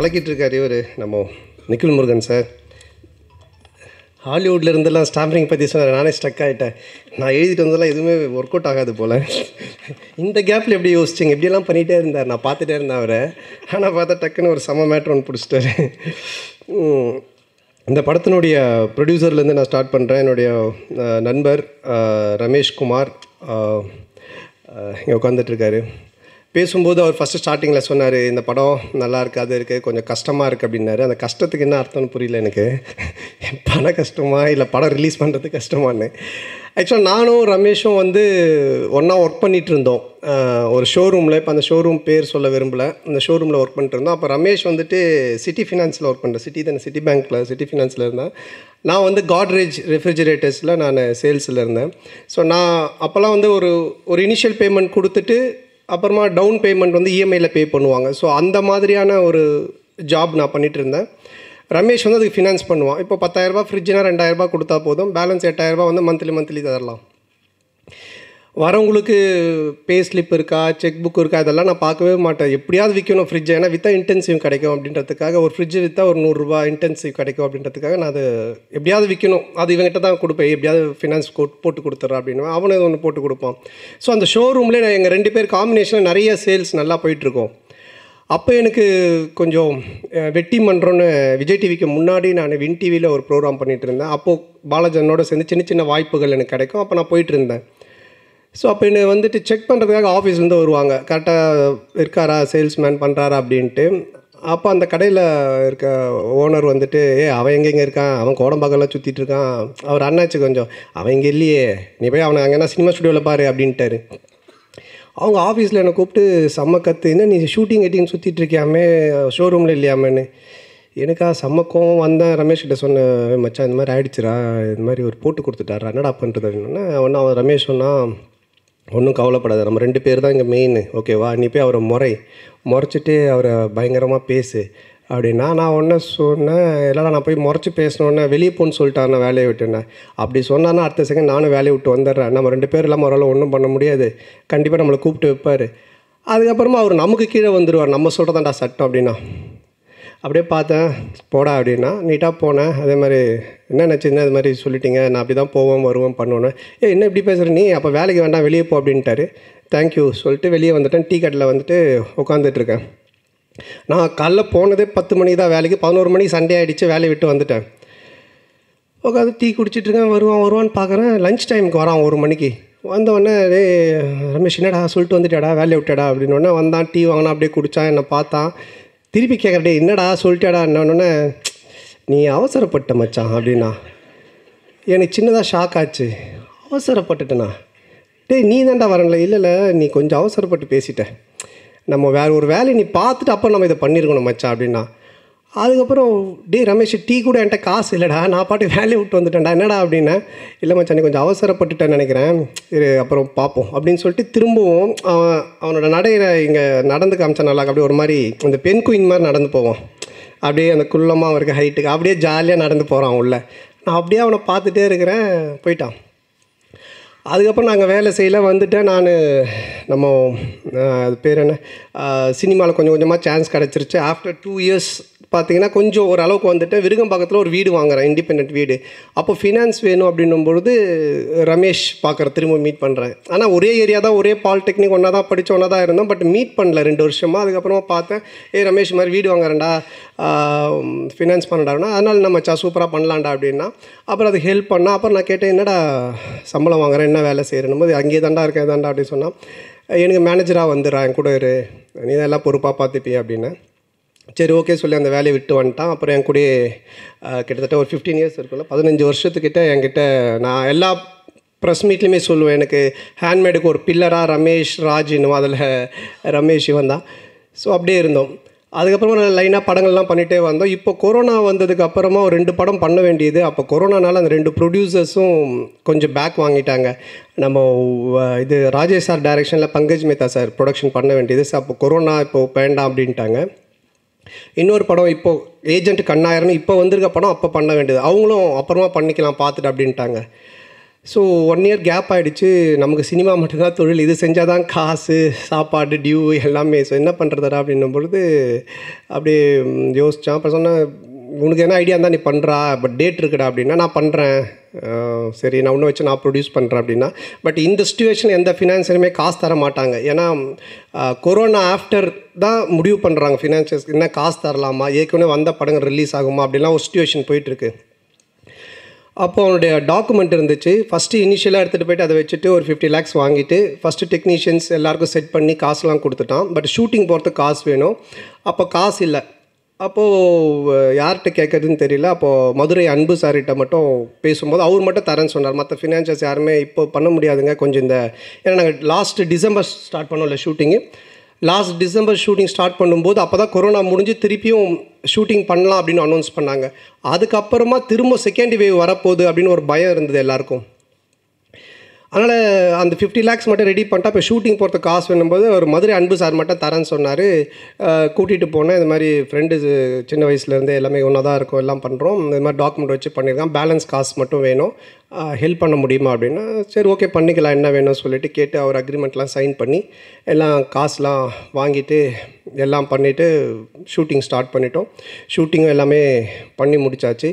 கலக்கிட்டு இருக்காரு இவர் நம்ம நிখিல் முருகன் சார் ஹாலிவுட்ல இருந்தெல்லாம் ஸ்டாம்பிங் பற்றி சொன்னார் நானே ஸ்டக் ஆகிட்டேன் நான் எழுதிட்டு வந்ததெல்லாம் எதுவுமே ஒர்க் அவுட் ஆகாது போல் இந்த கேப்பில் எப்படி யோசிச்சிங்க இப்படியெல்லாம் பண்ணிகிட்டே இருந்தார் நான் பார்த்துட்டே இருந்தேன் அவரை ஆனால் பார்த்தா டக்குன்னு ஒரு செம மேட்ரு ஒன்று பிடிச்சிட்டாரு உம், இந்த படத்தினுடைய ப்ரொடியூசர்லேருந்து நான் ஸ்டார்ட் பண்ணுறேன் என்னுடைய அஹ், நண்பர் அஹ், ரமேஷ் குமார் இங்கே உட்காந்துட்ருக்காரு பேசும்போது அவர் ஃபஸ்ட்டு ஸ்டார்டிங்கில் சொன்னார் இந்த படம் நல்லா இருக்கு அது இருக்குது கொஞ்சம் கஷ்டமாக இருக்குது அப்படின்னாரு அந்த கஷ்டத்துக்கு என்ன அர்த்தம்னு புரியல எனக்கு பண கஷ்டமா இல்லை படம் ரிலீஸ் பண்ணுறது கஷ்டமான்னு ஆக்சுவலாக நானும் ரமேஷும் வந்து ஒன்றா ஒர்க் பண்ணிகிட்டு இருந்தோம் அஹ், ஒரு ஷோரூமில் இப்போ அந்த ஷோரூம் பேர் சொல்ல விரும்பல அந்த ஷோரூமில் ஒர்க் பண்ணிட்டு இருந்தோம் அப்போ ரமேஷ் வந்துட்டு சிட்டி ஃபினான்ஸில் ஒர்க் பண்ணுறேன் சிட்டி தானே சிட்டி பேங்க்கில் சிட்டி ஃபினான்ஸில் இருந்தேன் நான் வந்து காட்ரேஜ் ரெஃப்ரிஜரேட்டர்ஸில் நான் சேல்ஸில் இருந்தேன் ஸோ நான் அப்போல்லாம் வந்து ஒரு ஒரு இனிஷியல் பேமெண்ட் கொடுத்துட்டு அப்புறமா டவுன் பேமெண்ட் வந்து இஎம்ஐயில் பே பண்ணுவாங்க ஸோ அந்த மாதிரியான ஒரு ஜாப் நான் பண்ணிட்டு இருந்தேன் ரமேஷ் வந்து அதுக்கு ஃபினான்ஸ் பண்ணுவான் இப்போ பத்தாயிரரூபா ஃப்ரிட்ஜ்னா ரெண்டாயிரரூபா கொடுத்தா போதும் பேலன்ஸ் எட்டாயிரரூபா வந்து மந்த்லி மந்த்லி தரலாம் வரவங்களுக்கு பே ஸ்லிப் இருக்கா செக் புக் இருக்கா இதெல்லாம் நான் பார்க்கவே மாட்டேன் எப்படியாவது விற்கணும் ஃப்ரிட்ஜ் ஏன்னா விற்றா இன்டென்சிவ் கிடைக்கும் அப்படின்றதுக்காக ஒரு ஃப்ரிட்ஜ் விற்றா ஒரு நூறுரூவா இன்டென்சிவ் கிடைக்கும் அப்படின்றதுக்காக நான் அது எப்படியாவது விற்கணும் அது இவங்ககிட்ட தான் கொடுப்பேன் எப்படியாவது ஃபினான்ஸ் போட்டு கொடுத்துட்றேன் அப்படின்னு அவனு ஒன்று போட்டு கொடுப்பான் ஸோ அந்த ஷோரூம்லேயே நான் எங்கள் ரெண்டு பேர் காம்பினேஷனில் நிறைய சேல்ஸ் நல்லா போயிட்டுருக்கோம் அப்போ எனக்கு கொஞ்சம் அஹ், வெட்டி மன்றம்னு விஜய் டிவிக்கு முன்னாடி நான் வின் டிவியில் ஒரு ப்ரோக்ராம் பண்ணிட்டு இருந்தேன் அப்போது பாலாஜனோட சேர்ந்து சின்ன சின்ன வாய்ப்புகள் எனக்கு கிடைக்கும் அப்போ நான் போயிட்டு இருந்தேன் ஸோ அப்போ என்னை வந்துட்டு செக் பண்ணுறதுக்காக ஆஃபீஸ்லேருந்து வருவாங்க கரெக்டாக இருக்காரா சேல்ஸ்மேன் பண்ணுறாரா அப்படின்ட்டு அப்போ அந்த கடையில் இருக்க ஓனர் வந்துட்டு ஏ அவன் எங்கெங்கே இருக்கான் அவன் கோடம்பாக்கெல்லாம் சுற்றிட்டு இருக்கான் அவர் அண்ணாச்சு கொஞ்சம் அவன் இங்கே இல்லையே நீ போய் அவனை அங்கேனா சினிமா ஸ்டுடியோவில் பாரு அப்படின்ட்டாரு அவங்க ஆஃபீஸில் என்னை கூப்பிட்டு செம்ம கத்து என்ன நீ ஷூட்டிங் கட்டிங் சுற்றிட்டு இருக்கியாமே ஷோரூமில் இல்லையாமேன்னு எனக்கா செம்ம கோவம் வந்தேன் ரமேஷ் கிட்ட சொன்னேன் "ஏய் மச்சான் இந்த மாதிரி ஆயிடுச்சுடா இந்த மாதிரி ஒரு போட்டு கொடுத்துட்டாரா என்னடா பண்ணுறது அப்படின்னா ஒன்று அவன் ரமேஷ் சொன்னான் ஒன்றும் கவலைப்படாத நம்ம ரெண்டு பேர் தான் இங்கே மெயின் ஓகேவா நீ போய் அவரை முறை முறைச்சிட்டு அவரை பயங்கரமாக பேசு அப்படின்னா நான் ஒன்று சொன்னேன் இல்லைடா நான் போய் முறைச்சி பேசினோன்னே வெளியே போன்னு சொல்லிட்டான் நான் வேலையை விட்டுனேன் அப்படி சொன்னான்னா அடுத்த செகண்ட் நானும் வேலையை விட்டு வந்துடுறேன் நம்ம ரெண்டு பேர் இல்லாமல் அவரால் ஒன்றும் பண்ண முடியாது கண்டிப்பாக நம்மளை கூப்பிட்டு வைப்பார் அதுக்கப்புறமா அவர் நமக்கு கீழே வந்துடுவார் நம்ம சொல்கிறதாண்டா சட்டம் அப்படின்னா அப்படியே பார்த்தேன் போடா அப்படின்னா நீட்டாக போனேன் அதே மாதிரி என்ன நினச்சிருந்தேன் அது மாதிரி சொல்லிட்டீங்க நான் அப்படி தான் போவேன் வருவேன் பண்ணுவேன்னு ஏ என்ன இப்படி பேசுகிற நீ அப்போ வேலைக்கு வேண்டாம் வெளியே போ அப்படின்ட்டாரு தேங்க்யூ சொல்லிட்டு வெளியே வந்துட்டேன் டீ கட்டில் வந்துட்டு உட்காந்துட்ருக்கேன் நான் காலைல போனதே பத்து மணிக்கு தான் வேலைக்கு பதினோரு மணிக்கு சண்டே ஆகிடுச்சு வேலையை விட்டு வந்துட்டேன் உட்காந்து டீ குடிச்சிட்டு இருக்கேன் வருவான் வருவான்னு பார்க்குறேன் லஞ்ச் டைமுக்கு வரான் ஒரு மணிக்கு வந்தவொடனே டேய் ரமேஷ் என்னடா சொல்லிட்டு வந்துட்டாடா வேலையை விட்டாடா அப்படின்னோடனே வந்தான் டீ வாங்கினா அப்படியே குடித்தான் என்னை பார்த்தான் திருப்பி கேட்குற டேய் என்னடா சொல்லிட்டாடா என்னொன்னே நீ அவசரப்பட்ட மச்சான் அப்படின்னா எனக்கு சின்னதாக ஷாக் ஆச்சு அவசரப்பட்டுட்டேனா டேய் நீ தான்டா வரல இல்லை இல்லை நீ கொஞ்சம் அவசரப்பட்டு பேசிட்ட நம்ம வேற ஒரு வேலையை நீ பார்த்துட்டு அப்புறம் நம்ம இதை பண்ணியிருக்கணும் மச்சான் அப்படின்னா அதுக்கப்புறம் டேய் ரமேஷ் டீ கூட என்கிட்ட காசு இல்லைடா நான் பாட்டு வேலையை விட்டு வந்துட்டேன்டா என்னடா அப்படின்னா இல்லை மச்சான் நீ கொஞ்சம் அவசரப்பட்டுட்டேன்னு நினைக்கிறேன் இரு அப்புறம் பார்ப்போம் அப்படின்னு சொல்லிட்டு திரும்பவும் அவன் அவனோட நடையில இங்கே நடந்து காமிச்சா நல்லா அப்படியே ஒரு மாதிரி இந்த பெண் குயின் மாதிரி நடந்து போவான் அப்படியே அந்த குள்ளமாக இருக்க ஹைட்டுக்கு அப்படியே ஜாலியாக நடந்து போகிறான் உள்ள நான் அப்படியே அவனை பார்த்துட்டே இருக்கிறேன் போயிட்டான் அதுக்கப்புறம் நாங்கள் வேலை செய்யல வந்துட்டேன் நான் நம்ம அஹ், அது பேர் என்ன சினிமாவில் கொஞ்சம் கொஞ்சமாக சான்ஸ் கிடச்சிருச்சு ஆஃப்டர் டூ இயர்ஸ் பார்த்தீங்கன்னா கொஞ்சம் ஓரளவுக்கு வந்துட்டு விருகம்பாக்கத்தில் ஒரு வீடு வாங்குறேன் இண்டிபெண்ட் வீடு அப்போ ஃபினான்ஸ் வேணும் அப்படின்னும் பொழுது ரமேஷ் பார்க்குற திரும்ப மீட் பண்ணுறேன் ஆனால் ஒரே ஏரியா தான் ஒரே பாலிடெக்னிக் ஒன்றா தான் படித்த ஒன்றா தான் இருந்தோம் பட் மீட் பண்ணல ரெண்டு வருஷமாக அதுக்கப்புறமா பார்த்தேன் ஏ ரமேஷ் இந்த மாதிரி வீடு வாங்குறேன்டா ஃபினான்ஸ் பண்ணடான்னா அதனால் நம்ம சா சூப்பராக பண்ணலாம்டா அப்படின்னா அப்புறம் அது ஹெல்ப் பண்ணா அப்புறம் நான் கேட்டேன் என்னடா சம்பளம் வாங்குறேன் என்ன வேலை செய்கிறேன்னு போது அங்கேயே தாண்டா இருக்கேன் தாண்டா அப்படின்னு சொன்னால் எனக்கு மேனேஜராக வந்துடுறா என் கூட இரு நீ தான் எல்லாம் பொறுப்பாக பார்த்துப்பிய அப்படின்னு சரி ஓகே சொல்லி அந்த வேலையை விட்டு வந்துட்டான் அப்புறம் என் கூடயே அஹ், கிட்டத்தட்ட ஒரு ஃபிஃப்டீன் இயர்ஸ் இருக்குல்ல பதினஞ்சு வருஷத்துக்கிட்ட என்கிட்ட நான் எல்லா ப்ரெஸ் மீட்லேயுமே சொல்லுவேன் எனக்கு ஹேண்ட்மேடுக்கு ஒரு பில்லராக ரமேஷ் ராஜின்னு அதில் ரமேஷ் இவன் தான் ஸோ அப்படியே இருந்தோம் அதுக்கப்புறமா நான் லைனாக படங்கள்லாம் பண்ணிகிட்டே வந்தோம் இப்போ கொரோனா வந்ததுக்கு அப்புறமா ஒரு ரெண்டு படம் பண்ண வேண்டியது அப்போ கொரோனானால அந்த ரெண்டு ப்ரொடியூசர்ஸும் கொஞ்சம் பேக் வாங்கிட்டாங்க நம்ம அஹ், இது ராஜேஷ் சார் டைரக்ஷனில் பங்கஜ் மேத்தா சார் ப்ரொடக்ஷன் பண்ண வேண்டியது ஸோ அப்போ கொரோனா இப்போ வேண்டாம் அப்படின்ட்டாங்க இன்னொரு படம் இப்போ ஏஜென்ட் கண்ணாயிரம்னு இப்போ வந்திருக்க படம் அப்போ பண்ண வேண்டியது அவங்களும் அப்புறமா பண்ணிக்கலாம் பார்த்துட்டு அப்படின்ட்டாங்க ஸோ ஒன் இயர் கேப் ஆகிடுச்சு நமக்கு சினிமா மட்டும்தான் தொழில் இது செஞ்சால் தான் காசு சாப்பாடு டியூ எல்லாமே ஸோ என்ன பண்ணுறதா அப்படின்னும் பொழுது அப்படியே ம், யோசித்தான் அப்புறம் சொன்னேன் உனக்கு என்ன ஐடியா இருந்தால் நீ பண்ணுறா பட் டேட் இருக்குடா அப்படின்னா நான் பண்ணுறேன் சரி நான் இன்னும் வச்சு நான் ப்ரொடியூஸ் பண்ணுறேன் அப்படின்னா பட் இந்த சுச்சுவேஷன் எந்த ஃபினான்ஸருமே காசு தர மாட்டாங்க ஏன்னா கொரோனா ஆஃப்டர் தான் முடிவு பண்ணுறாங்க ஃபினான்ஷியஸ் என்ன காசு தரலாமா ஏற்கனவே வந்த படங்கள் ரிலீஸ் ஆகுமா அப்படிலாம் ஒரு சுச்சுவேஷன் போயிட்டுருக்கு அப்போ அவனுடைய டாக்குமெண்ட் இருந்துச்சு ஃபஸ்ட்டு இனிஷியலாக எடுத்துகிட்டு போயிட்டு அதை வச்சுட்டு ஒரு ஃபிஃப்டி லேக்ஸ் வாங்கிட்டு ஃபஸ்ட்டு டெக்னீஷியன்ஸ் எல்லாருக்கும் செட் பண்ணி காசுலாம் கொடுத்துட்டான் பட் ஷூட்டிங் போகிறதுக்கு காசு வேணும் அப்போ காசு இல்லை அப்போது யார்கிட்ட கேட்குறதுன்னு தெரியல அப்போது மதுரை அன்பு சார்கிட்ட மட்டும் பேசும்போது அவர் மட்டும் தரேன்னு சொன்னார் மற்ற ஃபினான்ஷியல்ஸ் யாருமே இப்போ பண்ண முடியாதுங்க கொஞ்சம் இந்த ஏன்னா நாங்கள் லாஸ்ட் டிசம்பர் ஸ்டார்ட் பண்ணோம்ல ஷூட்டிங்கு லாஸ்ட் டிசம்பர் ஷூட்டிங் ஸ்டார்ட் பண்ணும்போது அப்போ தான் கொரோனா முடிஞ்சு திருப்பியும் ஷூட்டிங் பண்ணலாம் அப்படின்னு அனௌன்ஸ் பண்ணாங்க அதுக்கப்புறமா திரும்ப செகண்ட் வேவ் வரப்போகுது அப்படின்னு ஒரு பயம் இருந்தது எல்லாருக்கும் அதனால் அந்த ஃபிஃப்டி லேக்ஸ் மட்டும் ரெடி பண்ணிட்டா இப்போ ஷூட்டிங் போகிறதுக்கு காசு வேணும்போது ஒரு மதுரை அன்பு சார் மட்டும் தரேன்னு சொன்னார் கூட்டிகிட்டு போனேன் இது மாதிரி ஃப்ரெண்டு சின்ன வயசுலேருந்து எல்லாமே ஒன்றா தான் இருக்கும் எல்லாம் பண்ணுறோம் இந்த மாதிரி டாக்குமெண்ட் வச்சு பண்ணியிருக்கான் பேலன்ஸ் காசு மட்டும் வேணும் ஹெல்ப் பண்ண முடியுமா அப்படின்னா சரி ஓகே பண்ணிக்கலாம் என்ன வேணும்னு சொல்லிட்டு கேட்டு அவர் அக்ரிமெண்ட்லாம் சைன் பண்ணி எல்லாம் காசுலாம் வாங்கிட்டு எல்லாம் பண்ணிவிட்டு ஷூட்டிங் ஸ்டார்ட் பண்ணிட்டோம் ஷூட்டிங்கும் எல்லாமே பண்ணி முடிச்சாச்சு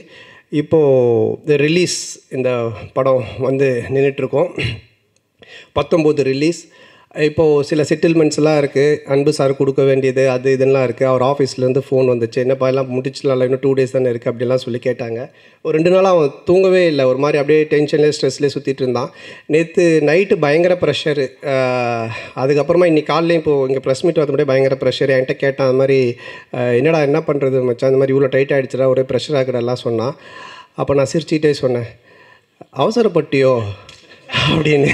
இப்போது ரிலீஸ் இந்த படம் வந்து நின்றுட்டுருக்கோம் பத்தொம்போது ரிலீஸ் இப்போது சில செட்டில்மெண்ட்ஸ்லாம் இருக்குது அன்பு சார் கொடுக்க வேண்டியது அது இதெல்லாம் இருக்குது அவர் ஆஃபீஸ்லேருந்து ஃபோன் வந்துச்சு என்னப்பா எல்லாம் முடிச்சிடலாம் இன்னும் டூ டேஸ் தானே இருக்குது அப்படிலாம் சொல்லி கேட்டாங்க ஒரு ரெண்டு நாளாக அவன் தூங்கவே இல்லை ஒரு மாதிரி அப்படியே டென்ஷன்லேயே ஸ்ட்ரெஸ்லேயே சுற்றிட்டு இருந்தான் நேற்று நைட்டு பயங்கர ப்ரெஷரு அதுக்கப்புறமா இன்னைக்கு காலையிலையும் இப்போது இங்கே ப்ரெஸ் மீட் வந்து பயங்கர ப்ரெஷர் என்கிட்ட கேட்டான் அந்த மாதிரி அஹ், என்னடா என்ன பண்ணுறது மச்சான் அந்த மாதிரி இவ்வளோ டைட் ஆகிடுச்சுடா ஒரே ப்ரெஷர் ஆகுறதெல்லாம் சொன்னான் அப்போ நான் சிரிச்சிட்டே சொன்னேன் அவசரப்பட்டியோ அப்படின்னு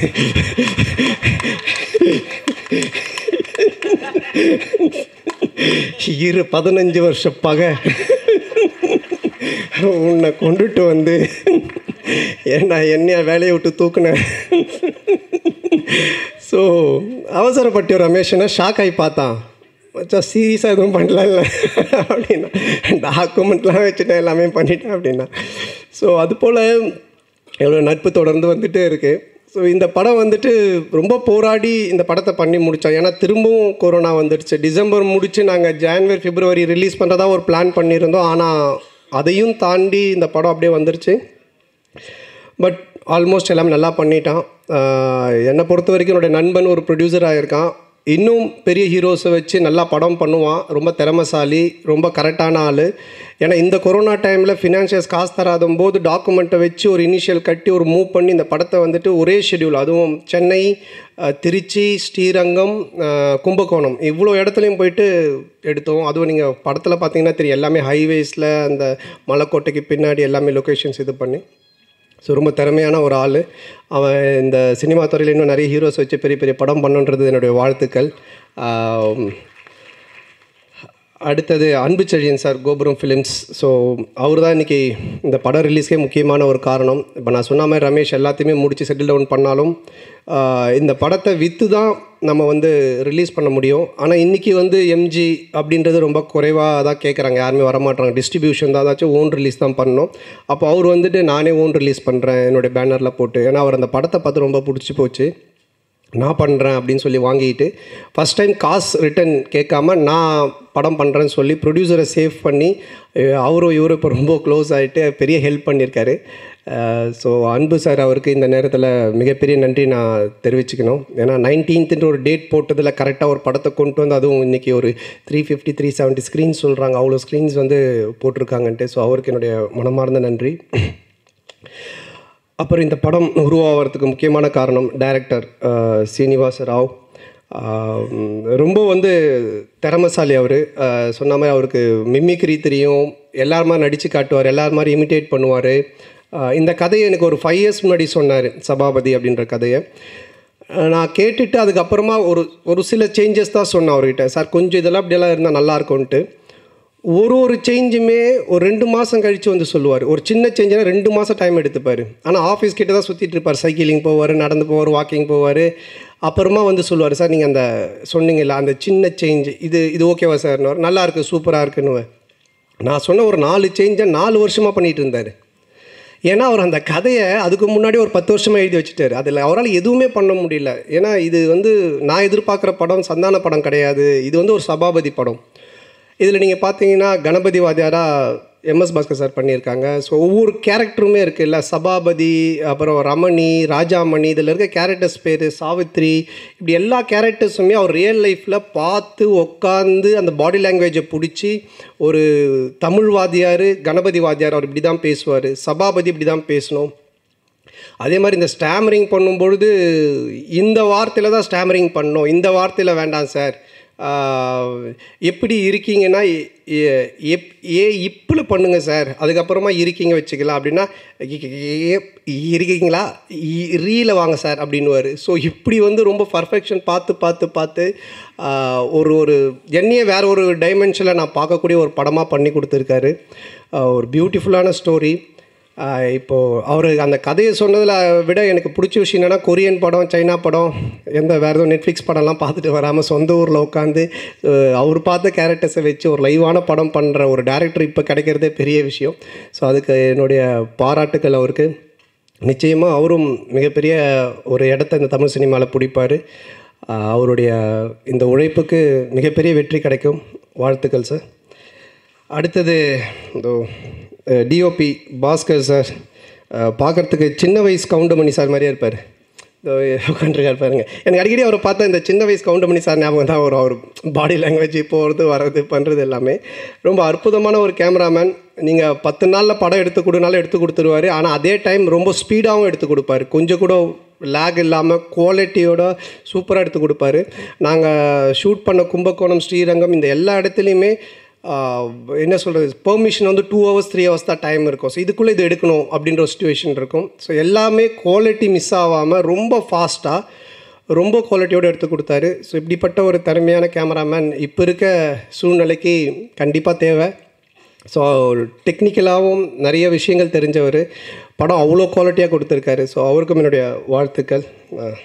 இரு பதினஞ்சு வருஷ பகை உன்னை கொண்டுட்டு வந்து ஏன்னா என்னைய வேலையை விட்டு தூக்குனேன் ஸோ அவசரப்பட்டியோ ரமேஷனை ஷாக் ஆகி பார்த்தான் மச்சான் சீரியஸாக எதுவும் பண்ணல அப்படின்னா டாக்குமெண்ட்லாம் வச்சுட்டேன் எல்லாமே பண்ணிட்டேன் அப்படின்னா ஸோ அது போல் எவ்வளோ நட்பு தொடர்ந்து வந்துட்டே இருக்குது ஸோ இந்த படம் வந்துட்டு ரொம்ப போராடி இந்த படத்தை பண்ணி முடித்தோம் ஏன்னா திரும்பவும் கொரோனா வந்துடுச்சு டிசம்பர் முடித்து நாங்கள் ஜான்வரி பிப்ரவரி ரிலீஸ் பண்ணுறதா ஒரு பிளான் பண்ணியிருந்தோம் ஆனால் அதையும் தாண்டி இந்த படம் அப்படியே வந்துருச்சு பட் ஆல்மோஸ்ட் எல்லாமே நல்லா பண்ணிட்டான் ஆஹ் என்னை பொறுத்த வரைக்கும் என்னுடைய நண்பன் ஒரு ப்ரொடியூசராக இருக்கான் இன்னும் பெரிய ஹீரோஸை வச்சு நல்லா படம் பண்ணுவான் ரொம்ப திறமசாலி ரொம்ப கரெக்டான ஆள் ஏன்னா இந்த கொரோனா டைமில் ஃபினான்ஷியல்ஸ் காசு தராத போது டாக்குமெண்ட்டை வச்சு ஒரு இனிஷியல் கட்டி ஒரு மூவ் பண்ணி இந்த படத்தை வந்துட்டு ஒரே ஷெட்யூல் அதுவும் சென்னை ஆஹ் திருச்சி ஸ்ரீரங்கம் ஆஹ் கும்பகோணம் இவ்வளோ இடத்துலையும் போயிட்டு எடுத்தோம் அதுவும் நீங்கள் படத்தில் பார்த்தீங்கன்னா தெரியும் எல்லாமே ஹைவேஸில் அந்த மலைக்கோட்டைக்கு பின்னாடி எல்லாமே லொக்கேஷன்ஸ் இது பண்ணி ஸோ ரொம்ப திறமையான ஒரு ஆள் அவன் இந்த சினிமா துறையில் இன்னும் நிறைய ஹீரோஸ் வச்சு பெரிய பெரிய படம் பண்ணுன்றது என்னுடைய வாழ்த்துக்கள் ஆம், அடுத்தது Anbu Chezhiyan sir Gopuram films so அவர் தான் இன்றைக்கி இந்த படம் ரிலீஸ்க்கே முக்கியமான ஒரு காரணம் இப்போ நான் சொன்ன மாதிரி ரமேஷ் எல்லாத்தையுமே முடித்து செட்டில் டவுன் பண்ணாலும் ஆஹ், இந்த படத்தை விற்று தான் நம்ம வந்து ரிலீஸ் பண்ண முடியும் ஆனால் இன்றைக்கி வந்து எம்ஜி அப்படின்றது ரொம்ப குறைவாக தான் கேட்குறாங்க யாருமே வரமாட்டாங்க டிஸ்ட்ரிபியூஷன் தான் ஏதாச்சும் ஓன் ரிலீஸ் தான் பண்ணோம் அப்போ அவர் வந்துட்டு நானே ஓன் ரிலீஸ் பண்ணுறேன் என்னுடைய பேனரில் போட்டு ஏன்னா அவர் அந்த படத்தை பார்த்து ரொம்ப பிடிச்சி போச்சு நான் பண்ணுறேன் அப்படின்னு சொல்லி வாங்கிட்டு ஃபஸ்ட் டைம் காசு ரிட்டன் கேட்காம நான் படம் பண்ணுறேன்னு சொல்லி ப்ரொடியூசரை சேவ் பண்ணி அஹ் அவரும் இவரும் இப்போ ரொம்ப க்ளோஸ் ஆகிட்டு பெரிய ஹெல்ப் பண்ணியிருக்காரு ஸோ அன்பு சார் அவருக்கு இந்த நேரத்தில் மிகப்பெரிய நன்றி நான் தெரிவிச்சுக்கணும் ஏன்னா நைன்டீன்த்துன்ற ஒரு டேட் போட்டதில் கரெக்டாக ஒரு படத்தை கொண்டு வந்து அதுவும் இன்றைக்கி ஒரு three fifty three seventy screens சொல்கிறாங்க அவ்வளோ ஸ்க்ரீன்ஸ் வந்து போட்டிருக்காங்கன்ட்டு ஸோ அவருக்கு என்னுடைய மனமார்ந்த நன்றி அப்புறம் இந்த படம் உருவாகிறதுக்கு முக்கியமான காரணம் டைரக்டர் சீனிவாச ராவ் ஆஹ் ரொம்ப வந்து திறமசாலி அவர் சொன்ன மாதிரி அவருக்கு மிமிக்ரி தெரியும் எல்லார் மாதிரி நடித்து காட்டுவார் எல்லார் மாதிரி இமிட்டேட் பண்ணுவார் இந்த கதையை எனக்கு ஒரு ஃபைவ் இயர்ஸ் முன்னாடி சொன்னார் சபாபதி அப்படின்ற கதையை அஹ் நான் கேட்டுட்டு அதுக்கப்புறமா ஒரு ஒரு சில சேஞ்சஸ் தான் சொன்னேன் அவர்கிட்ட சார் கொஞ்சம் இதெல்லாம் இப்படியெல்லாம் இருந்தால் நல்லா இருக்கும்ன்ட்டு ஒரு ஒரு சேஞ்சுமே ஒரு ரெண்டு மாதம் கழித்து வந்து சொல்லுவார் ஒரு சின்ன சேஞ்சுனா ரெண்டு மாதம் டைம் எடுத்துப்பார் ஆனால் ஆஃபீஸ் கிட்ட தான் சுற்றிட்டு இருப்பார் சைக்கிளிங் போவார் நடந்து போவார் வாக்கிங் போவார் அப்புறமா வந்து சொல்லுவார் சார் நீங்கள் அந்த சொன்னீங்கல்ல அந்த சின்ன சேஞ்ச் இது இது ஓகேவா சார் நல்லா இருக்குது சூப்பராக இருக்குன்னு நான் சொன்ன ஒரு நாலு சேஞ்சை நாலு வருஷமாக பண்ணிகிட்டு இருந்தார் ஏன்னா அவர் அந்த கதையை அதுக்கு முன்னாடி ஒரு பத்து வருஷமாக எழுதி வச்சுட்டாரு அதில் அவரால் எதுவுமே பண்ண முடியல ஏன்னா இது வந்து நான் எதிர்பார்க்குற படம் சந்தான படம் கிடையாது இது வந்து ஒரு சபாபதி படம் இதில் நீங்கள் பார்த்தீங்கன்னா கணபதி வாத்தியாரா எம்எஸ் பாஸ்கர் சார் பண்ணியிருக்காங்க ஸோ ஒவ்வொரு கேரக்டருமே இருக்குல்ல சபாபதி அப்புறம் ரமணி ராஜாமணி இதில் இருக்க கேரக்டர்ஸ் பேர் சாவித்ரி இப்படி எல்லா கேரக்டர்ஸுமே அவர் ரியல் லைஃப்பில் பார்த்து உட்காந்து அந்த பாடி லாங்குவேஜை பிடிச்சி ஒரு தமிழ் வாத்தியார் கணபதி வாத்தியார் அவர் இப்படி தான் பேசுவார் சபாபதி இப்படி தான் பேசணும் அதே மாதிரி இந்த ஸ்டாமரிங் பண்ணும்பொழுது இந்த வார்த்தையில் தான் ஸ்டாமரிங் பண்ணணும் இந்த வார்த்தையில் வேண்டாம் சார் ஆஹ், எப்படி இருக்கீங்கன்னா எ- எ- எப் ஏ இப்பில் பண்ணுங்க சார் அதுக்கப்புறமா இருக்கீங்க வச்சுக்கலாம் அப்படின்னா இ- இ- இருக்கீங்களா இ- ரீல வாங்க சார் அப்படின்னுவார் ஸோ இப்படி வந்து ரொம்ப பர்ஃபெக்ஷன் பார்த்து பார்த்து பார்த்து ஆஹ், ஒரு ஒரு என்னையே வேற ஒரு டைமென்ஷனில் நான் பார்க்கக்கூடிய ஒரு படமாக பண்ணி கொடுத்துருக்காரு ஆஹ், ஒரு பியூட்டிஃபுல்லான ஸ்டோரி ஆஹ் இப்போ அவர் அந்த கதையை சொன்னதில் விட எனக்கு பிடிச்ச விஷயம் என்னென்னா கொரியன் படம் சைனா படம் எந்த வேறு எதுவும் நெட்ஃப்ளிக்ஸ் படம்லாம் பார்த்துட்டு வராமல் சொந்த ஊரில் உட்காந்து அவர் பார்த்த கேரக்டர்ஸை வச்சு ஒரு லைவான படம் பண்ணுற ஒரு டேரக்டர் இப்போ கிடைக்கிறதே பெரிய விஷயம் ஸோ அதுக்கு என்னுடைய பாராட்டுக்கள் அவருக்கு நிச்சயமாக அவரும் மிகப்பெரிய ஒரு இடத்த இந்த தமிழ் சினிமாவில் பிடிப்பார் ஆஹ் அவருடைய இந்த உழைப்புக்கு மிகப்பெரிய வெற்றி கிடைக்கும் வாழ்த்துக்கள் சார் அடுத்தது இதோ டிஓபி பாஸ்கர் சார் பார்க்குறதுக்கு சின்ன வயசு கவுண்டமணி சார் மாதிரியே இருப்பார் இதோ உட்காந்துருக்காரு பாருங்க எனக்கு அடிக்கடி அவரை பார்த்தா இந்த சின்ன வயசு கவுண்டமணி சார் ஞாபகம் தான் வரும் அவர் பாடி லாங்குவேஜ் போகிறது வர்றது பண்ணுறது எல்லாமே ரொம்ப அற்புதமான ஒரு கேமராமேன் நீங்கள் பத்து நாளில் படம் எடுத்து கொடுனாலும் எடுத்து கொடுத்துருவாரு ஆனால் அதே டைம் ரொம்ப ஸ்பீடாகவும் எடுத்து கொடுப்பாரு கொஞ்சம் கூட லேக் இல்லாமல் குவாலிட்டியோட சூப்பராக எடுத்து கொடுப்பாரு நாங்கள் ஷூட் பண்ண கும்பகோணம் ஸ்ரீரங்கம் இந்த எல்லா இடத்துலையுமே ஆஹ், என்ன சொல்கிறது பெர்மிஷன் வந்து டூ ஹவர்ஸ் த்ரீ ஹவர்ஸ் தான் டைம் இருக்கும் ஸோ இதுக்குள்ளே இது எடுக்கணும் அப்படின்ற ஒரு சுச்சுவேஷன் இருக்கும் ஸோ எல்லாமே குவாலிட்டி மிஸ் ஆகாமல் ரொம்ப ஃபாஸ்ட்டாக ரொம்ப குவாலிட்டியோடு எடுத்து கொடுத்தாரு ஸோ இப்படிப்பட்ட ஒரு திறமையான கேமராமேன் இப்போ இருக்க சூழ்நிலைக்கு கண்டிப்பாக தேவை ஸோ டெக்னிக்கலாகவும் நிறைய விஷயங்கள் தெரிஞ்சவர் படம் அவ்வளோ குவாலிட்டியாக கொடுத்துருக்காரு ஸோ அவருக்கும் என்னுடைய வாழ்த்துக்கள் ஆஹ்.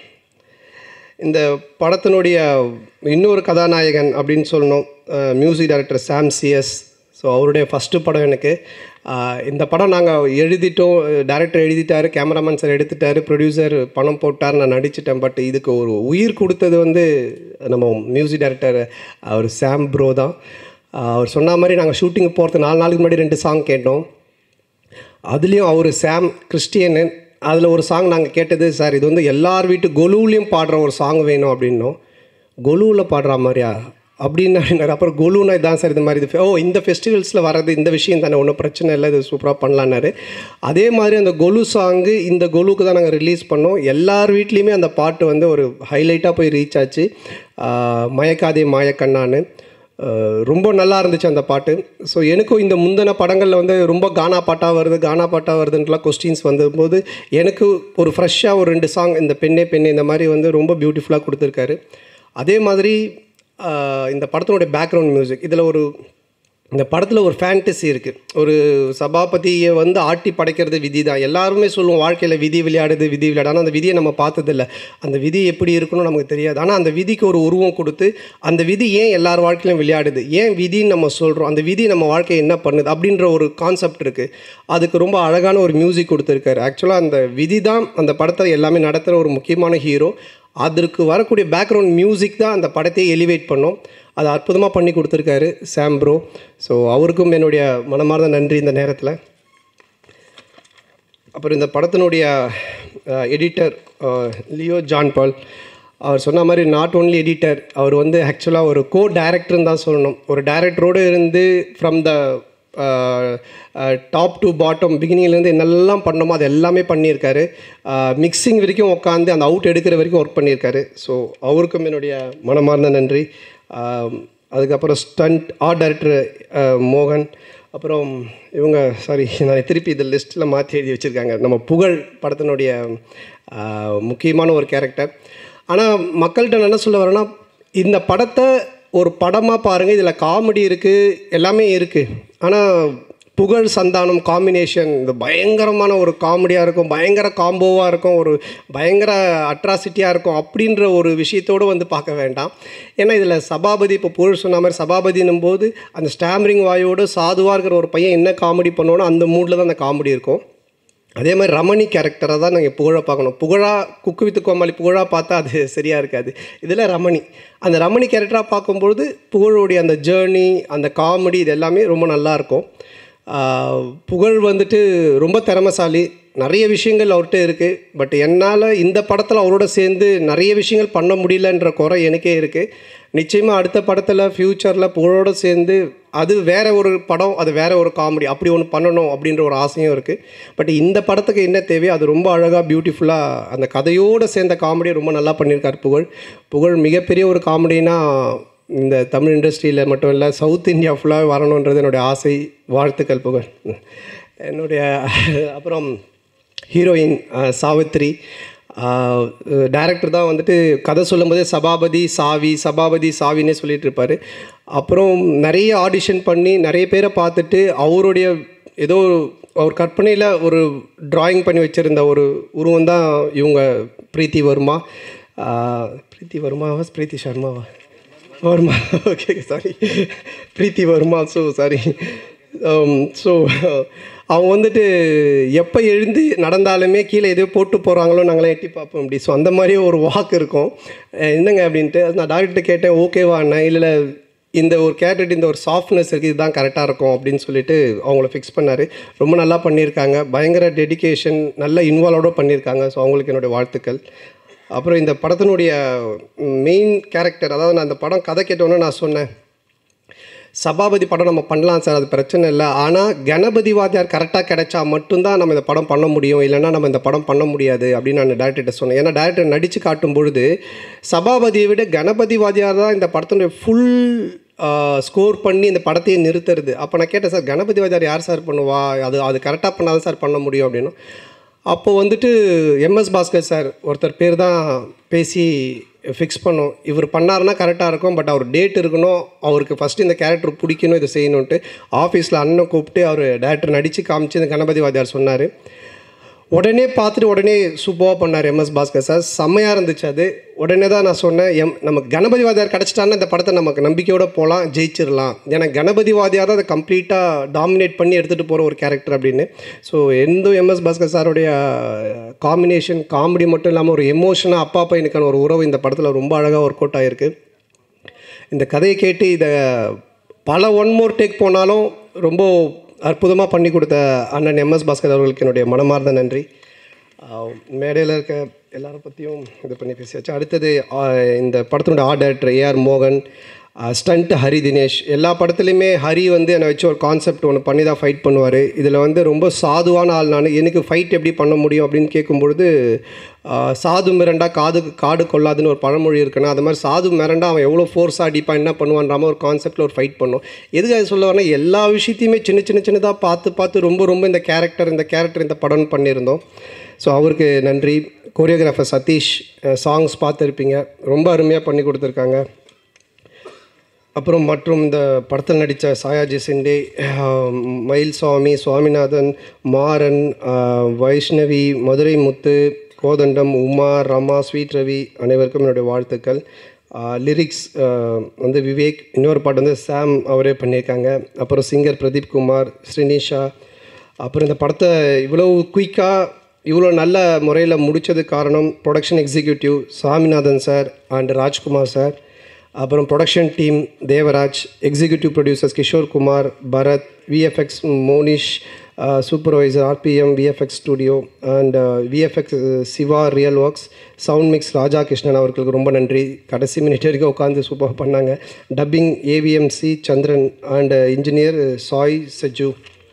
இந்த படத்தினுடைய இன்னொரு கதாநாயகன் அப்படின்னு சொல்லணும் music director Sam CS so அவருடைய ஃபஸ்ட்டு படம் எனக்கு அஹ், இந்த படம் நாங்கள் எழுதிட்டோம் டேரக்டர் எழுதிட்டாரு கேமராமேன் சார் எடுத்துட்டாரு ப்ரொடியூசர் பணம் போட்டார் நான் நடிச்சிட்டேன் பட் இதுக்கு ஒரு உயிர் கொடுத்தது வந்து நம்ம மியூசிக் டைரக்டர் அவர் சாம் ப்ரோ தான் அஹ், அவர் சொன்ன மாதிரி நாங்கள் ஷூட்டிங் போகிறதுக்கு நாலு நாளுக்கு முன்னாடி ரெண்டு சாங் கேட்டோம் அதுலேயும் அவர் சாம் கிறிஸ்டியனு அதில் ஒரு சாங் நாங்கள் கேட்டது சார் இது வந்து எல்லார் வீட்டு கொலுவுலேயும் பாடுற ஒரு சாங் வேணும் அப்படின்னோம் கொலுவில் பாடுற மாதிரியா அப்படின்னு அப்படின்னாரு அப்புறம் கொலுனா இதான் சார் இது மாதிரி இது ஓ இந்த ஃபெஸ்டிவல்ஸில் வர்றது இந்த விஷயம் தானே ஒன்றும் பிரச்சனை இல்லை இது சூப்பராக பண்ணலான்னாரு அதே மாதிரி அந்த கொலு சாங்கு இந்த கொலுக்கு தான் நாங்கள் ரிலீஸ் பண்ணோம் எல்லார் வீட்லேயுமே அந்த பாட்டு வந்து ஒரு ஹைலைட்டாக போய் ரீச் ஆச்சு ஆஹ் மயக்காதே மாயக்கண்ணான்னு அஹ் ரொம்ப நல்லா இருந்துச்சு அந்த பாட்டு ஸோ எனக்கும் இந்த முந்தின படங்களில் வந்து ரொம்ப கானா பாட்டாக வருது கானா பாட்டாக வருதுன்றலாம் கொஸ்டின்ஸ் வந்தபோது எனக்கு ஒரு ஃப்ரெஷ்ஷாக ஒரு ரெண்டு சாங் இந்த பெண்ணே பெண்ணே இந்த மாதிரி வந்து ரொம்ப பியூட்டிஃபுல்லாக கொடுத்துருக்காரு அதே மாதிரி அஹ் இந்த படத்தினுடைய பேக்ரவுண்ட் மியூசிக் இதில் ஒரு இந்த படத்தில் ஒரு ஃபேண்டசி இருக்குது ஒரு சபாபதியை வந்து ஆட்டி படைக்கிறது விதி தான் எல்லாருமே சொல்லுவோம் வாழ்க்கையில் விதி விளையாடுது விதி விளையாடு ஆனால் அந்த விதியை நம்ம பார்த்ததில்ல அந்த விதி எப்படி இருக்கணும் நமக்கு தெரியாது ஆனால் அந்த விதிக்கு ஒரு உருவம் கொடுத்து அந்த விதி ஏன் எல்லார் வாழ்க்கையிலும் விளையாடுது ஏன் விதின்னு நம்ம சொல்கிறோம் அந்த விதி நம்ம வாழ்க்கையை என்ன பண்ணுது அப்படின்ற ஒரு கான்செப்ட் இருக்குது அதுக்கு ரொம்ப அழகான ஒரு மியூசிக் கொடுத்துருக்காரு ஆக்சுவலாக அந்த விதி தான் அந்த படத்தை எல்லாமே நடத்துகிற ஒரு முக்கியமான ஹீரோ அதற்கு வரக்கூடிய பேக்ரவுண்ட் மியூசிக் தான் அந்த படத்தையே எலிவேட் பண்ணும் அதை அற்புதமாக பண்ணி கொடுத்துருக்காரு சாம் ப்ரோ ஸோ அவருக்கும் என்னுடைய மனமார்ந்த நன்றி இந்த நேரத்தில் அப்புறம் இந்த படத்தினுடைய எடிட்டர் லியோ ஜான் பால் அவர் சொன்ன மாதிரி நாட் ஓன்லி எடிட்டர் அவர் வந்து ஆக்சுவலாக ஒரு கோ டைரக்டர்னு தான் சொல்லணும் ஒரு டைரக்டரோடு இருந்து from the top to bottom பிகினிங்லேருந்து என்னெல்லாம் பண்ணோமோ அது எல்லாமே பண்ணியிருக்காரு மிக்சிங் வரைக்கும் உட்காந்து அந்த அவுட் எடுக்கிற வரைக்கும் ஒர்க் பண்ணியிருக்காரு ஸோ அவருக்கும் என்னுடைய மனமார்ந்த நன்றி ஆஹ் அதுக்கப்புறம் ஸ்டண்ட் ஆர்ட் டைரக்டர் மோகன் அப்புறம் இவங்க சாரி நான் திருப்பி இந்த லிஸ்ட்டில் மாற்றி எழுதி வச்சுருக்காங்க நம்ம புகழ் படத்தினுடைய ஆஹ், முக்கியமான ஒரு கேரக்டர் ஆனால் மக்கள்கிட்ட நான் என்ன சொல்ல வரேன்னா இந்த படத்தை ஒரு படமாக பாருங்கள் இதில் காமெடி இருக்குது எல்லாமே இருக்குது ஆனால் புகழ் சந்தானம் காம்பினேஷன் இது பயங்கரமான ஒரு காமெடியாக இருக்கும் பயங்கர காம்போவாக இருக்கும் ஒரு பயங்கர அட்ராசிட்டியாக இருக்கும் அப்படின்ற ஒரு விஷயத்தோடு வந்து பார்க்க வேண்டாம் ஏன்னா இதில் சபாபதி இப்போ புகழ் சொன்ன மாதிரி சபாபதினும் போது அந்த ஸ்டாமரிங் வாயோடு சாதுவாக இருக்கிற ஒரு பையன் என்ன காமெடி பண்ணுவானோ அந்த மூடில் தான் அந்த காமெடி இருக்கும் அதே மாதிரி ரமணி கேரக்டரை தான் நாங்கள் புகழ பார்க்கணும் புகழா குக்கு வித்து கோமாளி புகழா பார்த்தா அது சரியாக இருக்காது இதில் ரமணி அந்த ரமணி கேரக்டராக பார்க்கும்பொழுது புகழுடைய அந்த ஜேர்னி அந்த காமெடி இது எல்லாமே ரொம்ப நல்லா இருக்கும் ஆஹ் புகழ் வந்துட்டு ரொம்ப திறமைசாலி நிறைய விஷயங்கள் அவர்கிட்ட இருக்குது பட் என்னால் இந்த படத்தில் அவரோட சேர்ந்து நிறைய விஷயங்கள் பண்ண முடியலன்ற குறை எனக்கே இருக்குது நிச்சயமாக அடுத்த படத்தில் ஃப்யூச்சரில் புகழோட சேர்ந்து அது வேற ஒரு படம் அது வேற ஒரு காமெடி அப்படி ஒன்று பண்ணணும் அப்படின்ற ஒரு ஆசையும் இருக்குது பட் இந்த படத்துக்கு என்ன தேவையோ அது ரொம்ப அழகாக பியூட்டிஃபுல்லாக அந்த கதையோடு சேர்ந்த காமெடியை ரொம்ப நல்லா பண்ணியிருக்கார் புகழ் புகழ் மிகப்பெரிய ஒரு காமெடினா இந்த தமிழ் இண்டஸ்ட்ரியில் மட்டும் இல்லை சவுத் இந்தியா ஃபுல்லாக வரணுன்றது என்னுடைய ஆசை வாழ்த்துக்கள் புகழ் என்னுடைய அப்புறம் ஹீரோயின் அஹ், சாவித்ரி டைரக்டர் தான் வந்துட்டு கதை சொல்லும்போதே சபாபதி சாவி சபாபதி சாவின்னே சொல்லிட்டு இருப்பார் அப்புறம் நிறைய ஆடிஷன் பண்ணி நிறைய பேரை பார்த்துட்டு அவருடைய ஏதோ அவர் கற்பனையில் ஒரு டிராயிங் பண்ணி வச்சுருந்த ஒரு உருவம் தான் இவங்க பிரீத்தி வர்மா அஹ், பிரீத்தி வர்மாவா பிரீத்தி சர்மாவா Varma okay sorry Preethi Varma so sorry so அவங்க வந்துட்டு எப்போ எழுந்து நடந்தாலுமே கீழே எதையோ போட்டு போகிறாங்களோ நாங்களாம் எட்டி பார்ப்போம் அப்படி ஸோ அந்த மாதிரியே ஒரு வாக்கு இருக்கும் அஹ் என்னங்க அப்படின்ட்டு அது நான் டாக்டர்கிட்ட கேட்டேன் ஓகேவா அண்ணா இல்லை இந்த ஒரு கேரக்டர் இந்த ஒரு சாஃப்ட்னஸ் இருக்குது இதுதான் கரெக்டாக இருக்கும் அப்படின்னு சொல்லிட்டு அவங்கள ஃபிக்ஸ் பண்ணார் ரொம்ப நல்லா பண்ணியிருக்காங்க பயங்கர டெடிகேஷன் நல்ல இன்வால்வோட பண்ணியிருக்காங்க ஸோ அவங்களுக்கு என்னுடைய வாழ்த்துக்கள் அப்புறம் இந்த படத்தினுடைய மெயின் கேரக்டர் அதாவது நான் இந்த படம் கதை கேட்டோன்னே நான் சொன்னேன் சபாபதி படம் நம்ம பண்ணலாம் சார் அது பிரச்சனை இல்லை ஆனால் கணபதி வாத்தியார் கரெக்டாக கிடைச்சா மட்டும்தான் நம்ம இந்த படம் பண்ண முடியும் இல்லைன்னா நம்ம இந்த படம் பண்ண முடியாது அப்படின்னு நான் டேரக்டர்கிட்ட சொன்னேன் ஏன்னா டேரக்டர் நடித்து காட்டும் பொழுது சபாபதியை விட கணபதி வாத்தியார் தான் இந்த படத்தினுடைய ஃபுல் ஸ்கோர் பண்ணி இந்த படத்தையே நிறுத்துறது அப்போ நான் கேட்டேன் சார் கணபதி வாத்தியார் யார் சார் பண்ணுவா அது அது கரெக்டாக பண்ணாதான் சார் பண்ண முடியும் அப்படின்னு அப்போ வந்துட்டு எம்எஸ் பாஸ்கர் சார் ஒருத்தர் பேர் தான் பேசி ஃபிக்ஸ் பண்ணோம் இவர் பண்ணாருன்னா கரெக்டாக இருக்கும் பட் அவர் டேட் இருக்கணும் அவருக்கு ஃபஸ்ட்டு இந்த கேரக்டர் பிடிக்கணும் இதை செய்யணுன்ட்டு ஆஃபீஸில் அண்ணன் கூப்பிட்டு அவர் டேரக்டர் நடித்து காமிச்சு இந்த கணபதி வாத்தியார் சொன்னார் உடனே பார்த்துட்டு உடனே சூப்பராக பண்ணார் எம்எஸ் பாஸ்கர் சார் செம்மையாக இருந்துச்சு அது உடனே தான் நான் சொன்னேன் எம் நமக்கு கணபதி வாதியார் கிடச்சிட்டான்னா இந்த படத்தை நமக்கு நம்பிக்கையோட போகலாம் ஜெயிச்சிடலாம் ஏன்னா கணபதி வாதியார் தான் அதை கம்ப்ளீட்டாக டாமினேட் பண்ணி எடுத்துகிட்டு போகிற ஒரு கேரக்டர் அப்படின்னு ஸோ எந்த எம்எஸ் பாஸ்கர் சாருடைய காம்பினேஷன் காமெடி மட்டும் இல்லாமல் ஒரு எமோஷனாக அப்பா பையனுக்கான ஒரு உறவு இந்த படத்தில் ரொம்ப அழகாக ஒர்க் அவுட் ஆகிருக்கு இந்த கதையை கேட்டு இதை பல ஒன் மோர் டேக் போனாலும் ரொம்ப அற்புதமாக பண்ணி கொடுத்த அண்ணன் எம்எஸ் பாஸ்கர் அவர்களுக்கு என்னுடைய மனமார்ந்த நன்றி ஆஹ் மேடையில் இருக்க எல்லாரை பற்றியும் இது பண்ணி பேசியாச்சு அடுத்தது ஆஹ் இந்த படத்தினுடைய ஆர்ட் டைரக்டர் ஏஆர் மோகன் ஸ்டண்ட் ஹரி தினேஷ் எல்லா படத்துலையுமே ஹரி வந்து என்னை வச்சு ஒரு கான்செப்ட் ஒன்று பண்ணி தான் ஃபைட் பண்ணுவார் இதில் வந்து ரொம்ப சாதுவான ஆள் நான் எனக்கு ஃபைட் எப்படி பண்ண முடியும் அப்படின்னு கேட்கும்பொழுது ஆஹ் சாது மிரண்டா காதுக்கு காடு கொள்ளாதுன்னு ஒரு பழமொழி இருக்குன்னா அது மாதிரி சாது மிரண்டா அவன் எவ்வளோ ஃபோர்ஸாக அடிப்பான் என்ன பண்ணுவான்றாம ஒரு கான்செப்டில் ஒரு ஃபைட் பண்ணோம் எதுக்கு அது சொல்ல வரேன்னா எல்லா விஷயத்தையுமே சின்ன சின்ன சின்னதாக பார்த்து பார்த்து ரொம்ப ரொம்ப இந்த கேரக்டர் இந்த கேரக்டர் இந்த படம்னு பண்ணியிருந்தோம் ஸோ அவருக்கு நன்றி கோரியோகிராஃபர் சதீஷ் சாங்ஸ் பார்த்துருப்பீங்க ரொம்ப அருமையாக பண்ணி கொடுத்துருக்காங்க அப்புறம் மற்றும் இந்த படத்தில் நடித்த சாயாஜி சிண்டே ஆஹ், மயில்சாமி சுவாமிநாதன் மாறன் ஆஹ், வைஷ்ணவி மதுரை முத்து கோதண்டம் உமா ரமா ஸ்வீட் ரவி அனைவருக்கும் என்னுடைய வாழ்த்துக்கள் லிரிக்ஸ் வந்து விவேக் இன்னொரு பாட்டு வந்து சாம் அவரே பண்ணியிருக்காங்க அப்புறம் சிங்கர் பிரதீப் குமார் ஸ்ரீனிஷா அப்புறம் இந்த படத்தை இவ்வளோ குயிக்காக இவ்வளோ நல்ல முறையில் முடித்தது காரணம் production executive Saminathan sir and Rajkumar sir அப்புறம் production team Devaraj executive producers Kishore Kumar Bharath VFX Monish supervisor RPM VFX studio and VFX Siva real works sound mix Raja Krishnan அவர்களுக்கு ரொம்ப நன்றி கடைசி மினிட் வரைக்கும் உட்காந்து சூப்பராக பண்ணாங்க dubbing AVMC Chandran and engineer Sai Saju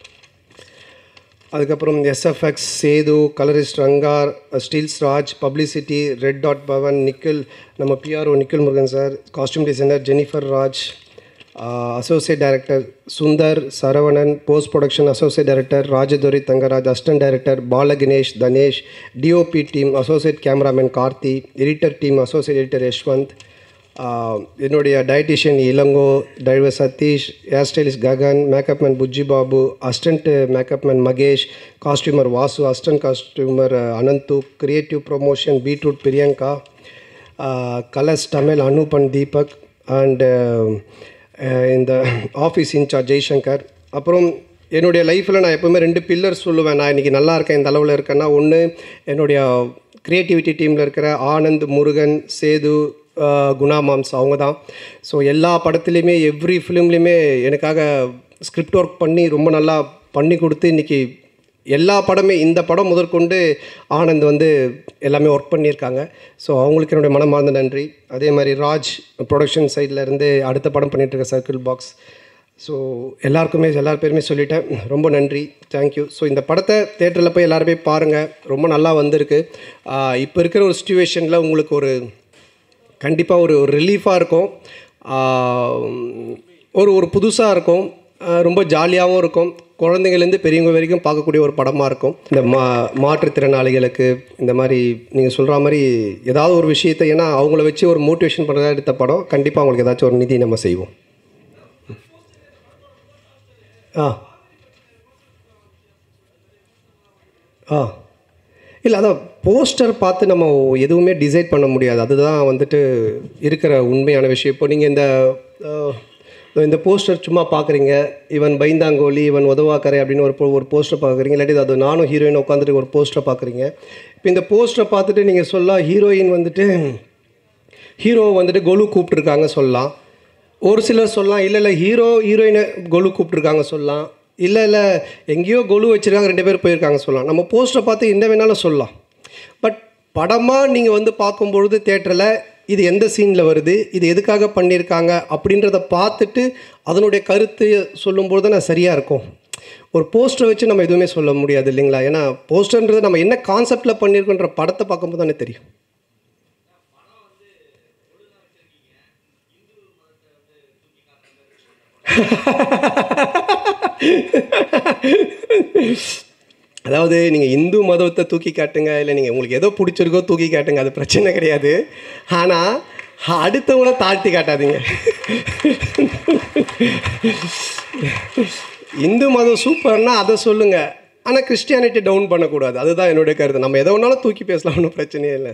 அதுக்கப்புறம் SFX Sethu colourist Rangar stills Raj publicity red dot Pavan Nikhil நம்ம PRO Nikhil Murugan sir costume designer Jennifer Raj associate director Sundar Saravanan post production associate director Rajadurai Thangaraj assistant director Balaganesh Dhanesh DOP team associate cameraman Karthi editor team associate editor Yashwanth ஆஹ் என்னுடைய dietitian Ilango driver Sathish hair stylist Gagan makeup man Bujji Babu assistant makeup man Mahesh costumer Vasu assistant costumer Ananthu creative promotion beetroot Priyanka Colors Tamil Anupan Deepak and இந்த office incharge Jaishankar அப்புறம் என்னுடைய லைஃப்பில் நான் எப்போவுமே ரெண்டு pillar சொல்லுவேன் நான் இன்றைக்கி நல்லா இருக்கேன் இந்த அளவில் இருக்கேன்னா ஒன்று என்னுடைய க்ரியேட்டிவிட்டி டீமில் இருக்கிற ஆனந்த் முருகன் சேது ஆஹ், குணா மாம்ஸ் அவங்க தான் ஸோ எல்லா படத்துலையுமே எவ்ரி ஃபிலிம்லேயுமே எனக்காக ஸ்கிரிப்ட் ஒர்க் பண்ணி ரொம்ப நல்லா பண்ணி கொடுத்து இன்றைக்கி எல்லா படமே இந்த படம் முதற்கொண்டு ஆனந்த் வந்து எல்லாமே ஒர்க் பண்ணியிருக்காங்க ஸோ அவங்களுக்கு என்னுடைய மனமார்ந்த நன்றி அதே மாதிரி ராஜ் ப்ரொடக்ஷன் சைடில் இருந்து அடுத்த படம் பண்ணிட்டு இருக்க சர்க்கிள் பாக்ஸ் ஸோ எல்லாருக்குமே எல்லார் பேருமே சொல்லிட்டேன் ரொம்ப நன்றி தேங்க்யூ ஸோ இந்த படத்தை தேட்டரில் போய் எல்லாருமே பாருங்கள் ரொம்ப நல்லா வந்திருக்கு இப்போ இருக்கிற ஒரு சுச்சுவேஷனில் உங்களுக்கு ஒரு கண்டிப்பாக ஒரு ஒரு ரிலீஃபாக இருக்கும் ஆஹ் ஒரு ஒரு புதுசாக இருக்கும் ஆஹ் ரொம்ப ஜாலியாகவும் இருக்கும் குழந்தைங்கள்லேருந்து பெரியவங்க வரைக்கும் பார்க்கக்கூடிய ஒரு படமாக இருக்கும் இந்த மா மாற்றுத்திறனாளிகளுக்கு இந்த மாதிரி நீங்கள் சொல்கிற மாதிரி ஏதாவது ஒரு விஷயத்தை ஏன்னா அவங்கள வச்சு ஒரு மோட்டிவேஷன் பண்ணுறதா எடுத்த படம் கண்டிப்பாக அவங்களுக்கு ஏதாச்சும் ஒரு நிதி நம்ம செய்வோம் ஆ ஆ இல்லை அதான் போஸ்டர் பார்த்து நம்ம எதுவுமே டிசைட் பண்ண முடியாது அதுதான் வந்துட்டு இருக்கிற உண்மையான விஷயம் இப்போ நீங்கள் இந்த அஹ், இந்த போஸ்டர் சும்மா பார்க்குறீங்க இவன் பைந்தாங்கோலி இவன் உதவாக்கரை அப்படின்னு ஒரு po- ஒரு போஸ்டர் பார்க்குறீங்க இல்லாட்டி அது நானும் ஹீரோயின் உட்காந்துட்டு ஒரு போஸ்டரை பார்க்குறீங்க இப்போ இந்த போஸ்டரை பார்த்துட்டு நீங்கள் சொல்லலாம் ஹீரோயின் வந்துட்டு ஹீரோ வந்துட்டு கொலு கூப்பிட்ருக்காங்க சொல்லலாம் ஒரு சிலர் சொல்லலாம் இல்லை இல்லை ஹீரோ ஹீரோயினை கொலு கூப்பிட்ருக்காங்க சொல்லலாம் இல்லை இல்லை எங்கேயோ கொலு வச்சுருக்காங்க ரெண்டு பேர் போயிருக்காங்க சொல்லலாம் நம்ம போஸ்டரை பார்த்து என்ன வேணாலும் சொல்லலாம் பட் படமாக நீங்கள் வந்து பார்க்கும்பொழுது தேட்டரில் இது எந்த சீனில் வருது இது எதுக்காக பண்ணியிருக்காங்க அப்படின்றத பார்த்துட்டு அதனுடைய கருத்து சொல்லும்போது தான் சரியாக இருக்கும் ஒரு போஸ்டரை வச்சு நம்ம எதுவுமே சொல்ல முடியாது இல்லைங்களா ஏன்னா போஸ்டர்ன்றது நம்ம என்ன கான்செப்டில் பண்ணியிருக்கோன்ற படத்தை பார்க்கும்போது தானே தெரியும் அதாவது நீங்கள் இந்து மதத்தை தூக்கி காட்டுங்க இல்லை நீங்கள் உங்களுக்கு எதோ பிடிச்சிருக்கோ தூக்கி காட்டுங்க அது பிரச்சனை கிடையாது ஆனால் அடுத்தவங்கள தாழ்த்தி காட்டாதீங்க இந்து மதம் சூப்பர்னா அதை சொல்லுங்கள் ஆனால் கிறிஸ்டியானிட்டி டவுன் பண்ணக்கூடாது அதுதான் என்னுடைய கருத்து நம்ம எதை வேணாலும் தூக்கி பேசலாம் ஒன்றும் பிரச்சனையே இல்லை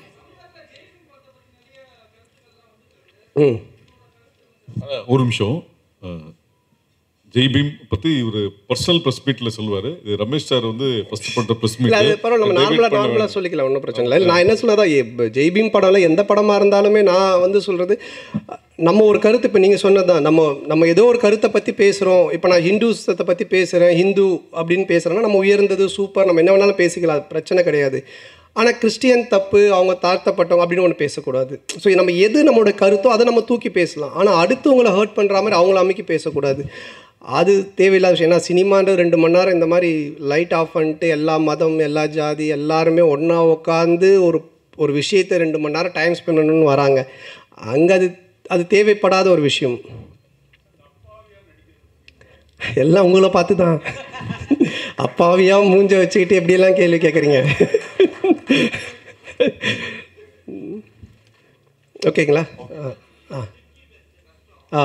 ம் ஒரு நிமிஷம் அஹ், ஜெய் பீம் பத்தி ஒரு பர்சனல் பிரஸ் மீட்ல சொல்லுவாரு இது ரமேஷ் சார் வந்து ஃபர்ஸ்ட் பண்ற பிரஸ் மீட் இல்லை அது பரவாயில்ல நம்ம நார்மலாக நார்மலாக சொல்லிக்கலாம் ஒன்றும் பிரச்சனை இல்லை நான் என்ன சொன்னதா ஜெய்பீம் படம்ல எந்த படமாக இருந்தாலுமே நான் வந்து சொல்கிறது நம்ம ஒரு கருத்து இப்போ நீங்கள் சொன்னதான் நம்ம நம்ம ஏதோ ஒரு கருத்தை பற்றி பேசுகிறோம் இப்போ நான் ஹிந்துஸத்தை பற்றி பேசுகிறேன் ஹிந்து அப்படின்னு பேசுகிறேன்னா நம்ம உயர்ந்தது சூப்பர் நம்ம என்ன வேணாலும் பேசிக்கலாம் அது பிரச்சனை கிடையாது ஆனால் கிறிஸ்டியன் தப்பு அவங்க தாழ்த்தப்பட்டவங்க அப்படின்னு ஒன்று பேசக்கூடாது ஸோ நம்ம எது நம்மளோட கருத்தோ அதை நம்ம தூக்கி பேசலாம் ஆனால் அடுத்தவங்களை ஹர்ட் பண்ணுற மாதிரி அவங்கள அமைக்கி பேசக்கூடாது அது தேவையில்லாத விஷயம் ஏன்னா சினிமான்றது ரெண்டு மணி நேரம் இந்த மாதிரி லைட் ஆஃப் பண்ணிட்டு எல்லா மதம் எல்லா ஜாதி எல்லாருமே ஒன்றா உட்காந்து ஒரு ஒரு விஷயத்தை ரெண்டு மணி நேரம் டைம் ஸ்பெண்ட் பண்ணணும்னு வராங்க அங்கே அது அது தேவைப்படாத ஒரு விஷயம் எல்லாம் உங்களை பார்த்து தான் அப்பாவியாக மூஞ்ச வச்சுக்கிட்டு எப்படியெல்லாம் கேள்வி கேட்குறீங்க ஓகேங்களா ஆ ஆ ஆ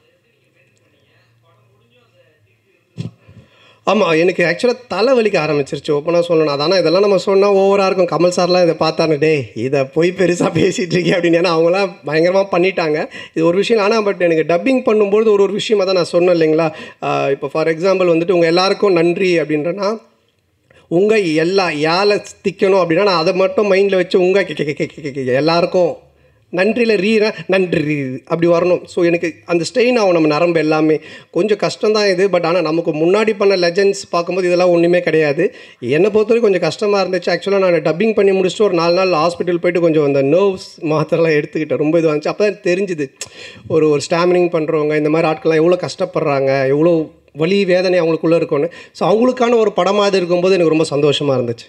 ஆமாம் எனக்கு ஆக்சுவலாக தலை வலிக்க ஆரம்பிச்சிருச்சு ஓப்பனாக சொல்லணும் அதான இதெல்லாம் நம்ம சொன்னால் ஓவராக இருக்கும் கமல் சார்லாம் இதை பார்த்தானே டே இதை போய் பெருசாக பேசிகிட்டு இருக்கே அப்படின்னு ஏன்னா அவங்களாம் பயங்கரமாக பண்ணிட்டாங்க இது ஒரு விஷயம் ஆனால் பட் எனக்கு டப்பிங் பண்ணும்போது ஒரு ஒரு விஷயமாக தான் நான் சொன்னேன் இல்லைங்களா ஆஹ் இப்போ ஃபார் எக்ஸாம்பிள் வந்துட்டு உங்கள் எல்லாருக்கும் நன்றி அப்படின்றனா உங்கள் எல்லா யாரை திக்கணும் அப்படின்னா நான் அதை மட்டும் மைண்டில் வச்சு உங்கள் எல்லாருக்கும் நன்றியில் ரீனா நன்றி அப்படி வரணும் ஸோ எனக்கு அந்த ஸ்ட்ரெயின் ஆகும் நம்ம நரம்பு எல்லாமே கொஞ்சம் கஷ்டம் தான் இது பட் ஆனால் நமக்கு முன்னாடி பண்ண லெஜண்ட்ஸ் பார்க்கும்போது இதெல்லாம் ஒன்றுமே கிடையாது என்னை பொறுத்தவரைக்கும் கொஞ்சம் கஷ்டமாக இருந்துச்சு ஆக்சுவலாக நான் டப்பிங் பண்ணி முடிச்சுட்டு ஒரு நாலு நாள் ஹாஸ்பிட்டல் போயிட்டு கொஞ்சம் அந்த நர்வ்ஸ் மாத்திரலாம் எடுத்துக்கிட்டேன் ரொம்ப இது வந்துச்சு அப்போ தான் தெரிஞ்சுது ஒரு ஒரு ஸ்டாமினிங் பண்ணுறவங்க இந்த மாதிரி ஆட்கள்லாம் எவ்வளோ கஷ்டப்படுறாங்க எவ்வளோ வலி வேதனை அவங்களுக்குள்ளே இருக்கும்னு ஸோ அவங்களுக்கான ஒரு படமாக இது இருக்கும்போது எனக்கு ரொம்ப சந்தோஷமாக இருந்துச்சு